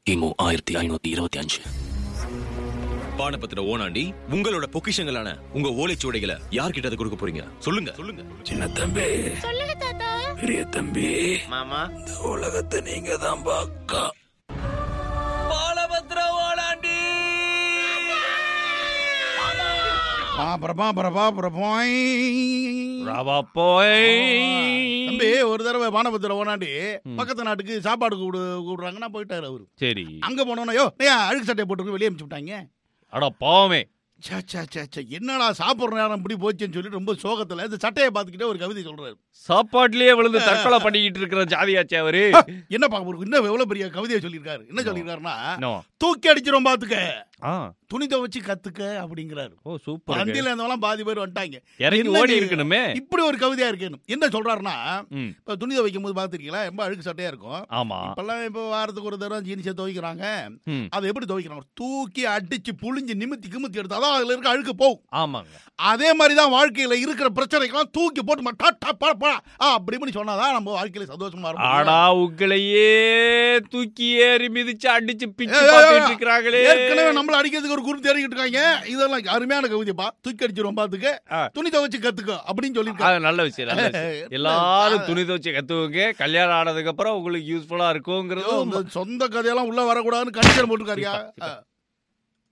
கிமு ஆயிரத்தி ஐநூத்தி இருபத்தி அஞ்சு பானபத்திர ஓனாண்டி உங்களோட பொக்கிஷங்களான உங்க ஓலைச்சுவடைகளை யார்கிட்ட அதை கொடுக்க போறீங்க சொல்லுங்க சொல்லுங்க சின்ன தம்பி சொல்லுங்க தாத்தா பெரிய தம்பி மாமா இந்த உலகத்தை நீங்க தான் பாக்கா பாலபத்திர ஓனாண்டி பிரபா பிரபா பிரபாய் ரவா போய் தம்பி ஒரு தடவை வானபத்திர ஓனாண்டி பக்கத்து நாட்டுக்கு சாப்பாடு கூடு கூடுறாங்கன்னா போயிட்டாரு அவரு சரி அங்க போனோன்னா யோ ஏன் அழுக்கு சட்டையை போட்டு வெளியே அனுப்பிச்சு விட்டாங்க அட பாவமே சே சே சே சே என்னடா சாப்பிட்ற நேரம் இப்படி போச்சுன்னு சொல்லி ரொம்ப சோகத்துல இந்த சட்டையை பார்த்துக்கிட்டே ஒரு கவிதை சொல்றாரு சாப்பாட்டுலயே விழுந்து தற்கொலை பண்ணிக்கிட்டு இருக்கிற ஜாதியாச்சே அவரு என்னப்பா ஒரு இன்னும் எவ்வளவு பெரிய கவிதையை சொல்லியிருக்காரு என்ன சொல்லியிருக்காருன்னா நோ. தூக்கி அடிச்சிரும் பாத்துக்க ஆ துணி துவைச்சு கத்துக்க அப்படிங்கிறாரு ஓ சூப்பர் வண்டியில இருந்தவெல்லாம் பாதி பேர் வந்துட்டாங்க இறங்கி என்ன ஓடி நீ- இருக்கணுமே இப்படி ஒரு கவிதையா இருக்கணும் என்ன சொல்றாருன்னா ம். இப்ப துணி துவைக்கும் போது பாத்துருக்கீங்களா ரொம்ப அழுக்கு சட்டையா இருக்கும் ஆமா இப்பெல்லாம் இப்போ வாரத்துக்கு ஒரு தடவை ஜீன்ஸை துவைக்கிறாங்க ம். அதை எப்படி துவைக்கிறாங்க தூக்கி அடிச்சு புழிஞ்சு நிமித்தி கிமித்தி எடுத்து அதான் அதுல இருக்க அழுக்கு போகும் ஆமாங்க அதே மாதிரி தான் வாழ்க்கையில இருக்கிற பிரச்சனைக்கெல்லாம் தூக்கி போட்டு ம- டா, டா, பா, பா. ஆ, அப்படி இப்படி சொன்னாதான் நம்ம வாழ்க்கையில சந்தோஷமா ஆடா இருக்கும் உங்களையே தூக்கி ஏறி மிதிச்சு அடிச்சு பிச்சு ஏய், ஏய், பார்த்துட்டு ஏய், இருக்கிறாங்களே ஏற்கனவே நம்மள அடிக்கிறதுக்கு ஒரு குரூப் தேடிக்கிட்டு இருக்காங்க இதெல்லாம் அருமையான கவிதைப்பா தூக்கி அடிச்சிரும் பாத்துக்க ஆ. துணி துவைச்சு கத்துக்க அப்படின்னு சொல்லியிருக்காங்க அது நல்ல விஷயம் நல்ல விஷயம் எல்லாரும் துணி துவச்சு கத்துவங்க கல்யாணம் ஆனதுக்கு அப்புறம் உங்களுக்கு யூஸ்ஃபுல்லா இருக்குங்கிறது ஐயோ, இந்த சொந்த கதையெல்லாம் உள்ள வரக்கூடாதுன்னு கண்டிஷன் போட்டுருக்காரியா